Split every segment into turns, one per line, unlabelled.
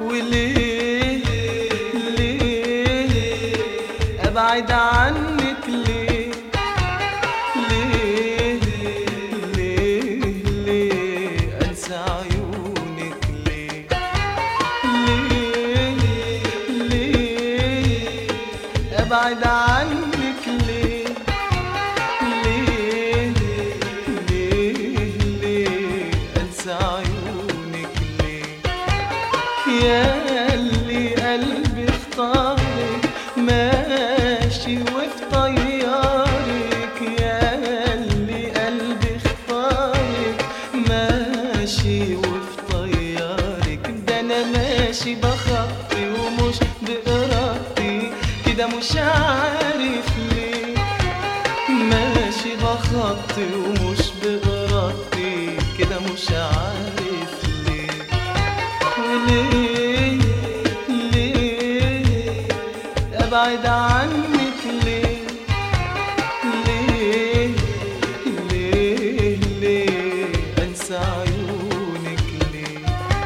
وليه ليه ابعد عنك ليه ليه ليه ليه انسى عيونك ليه ليه ليه ابعد عنك ليه ليه ليه ليه انسى عيونك ليه يا اللي قلبي اختارك ماشي وفي طيارك يا اللي قلبي اختارك ماشي وفي طيارك ده انا ماشي بخطي ومش بإرادتي كده مش عارف ليه ماشي بخطي ومش بإرادتي كده مش عارف ليه وليه ليه ابعد عنك ليه ليه ليه ليه انسى عيونك ليه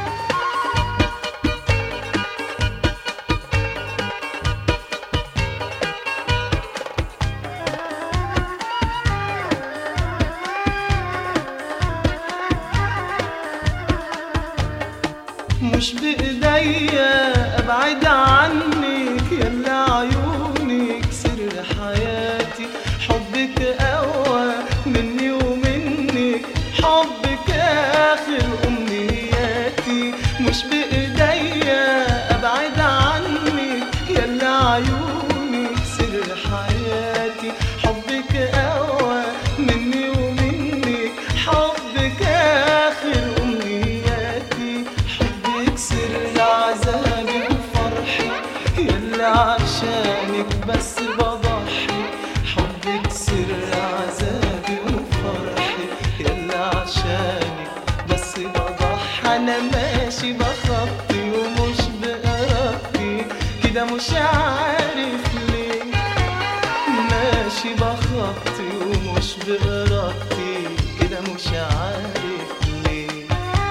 مش بإيديا أبعد عنك يلا عيونك سر حياتي حبك أقوى مني ومنك حبك آخر أمنياتي مش بإيديا أبعد عنك يلا عيونك سر حياتي حبك أقوى مني ومنك حبك آخر أمنياتي حبك سر عذابي وفرحي يلا عشانك بس بضحي حبك سر عذابي وفرحي يلا عشانك بس بضحي أنا ماشي بخطي ومش بإرادتي كده مش عارف ليه ماشي بخطي ومش بإرادتي كده مش عارف ليه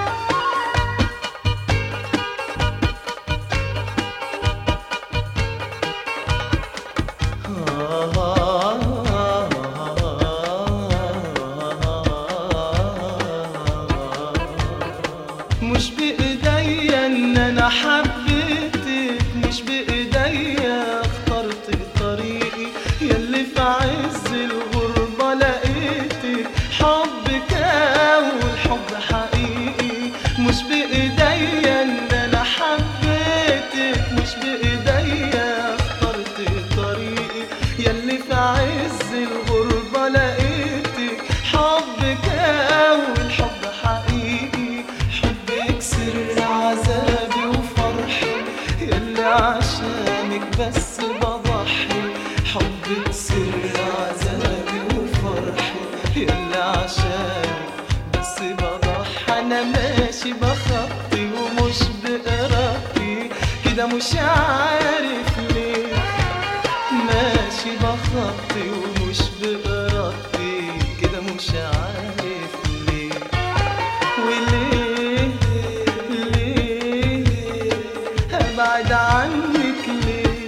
مش بإيديا إن أنا حبيتك مش بإيديا اخترت طريقي يلي في عز الغربة لقيتك حبك أول حب حقيقي مش بإيديا إن أنا حبيتك مش بإيديا اخترت طريقي يلي في عز الغربة لقيتك حبك أول حب حقيقي حبك سر عذابي وفرحي يلي عشانك بس بضحي حبك سر عذابي وفرحي يلي عشانك بس بضحي أنا ماشي بخطي ومش بإرادتي كده مش عارف ليه ماشي بخطي ومش بإرادتي كده مش عارف ليه وليه ليه أبعد عنك ليه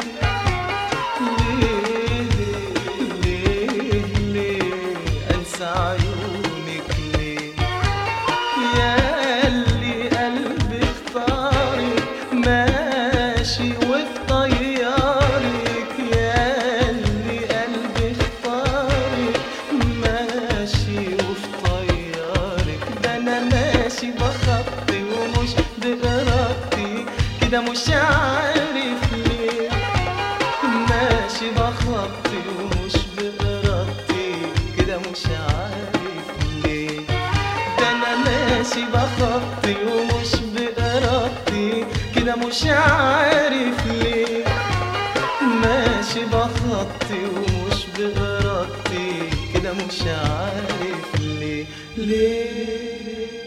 ليه ليه ليه أنسى عيونك ليه يا اللي قلبي اختارك ماشي وفي طيارك يا اللي قلبي اختارك ماشي وفي طيارك ده انا ماشي بخطي ومش بإرادتي كده مش عارف ليه ماشي بخطي ومش بإرادتي كده مش عارف ليه ده انا ماشي بخطي ومش بإرادتي كده مش عارف ليه ماشي بخطي ومش بإرادتي كده مش عارف ليه ليه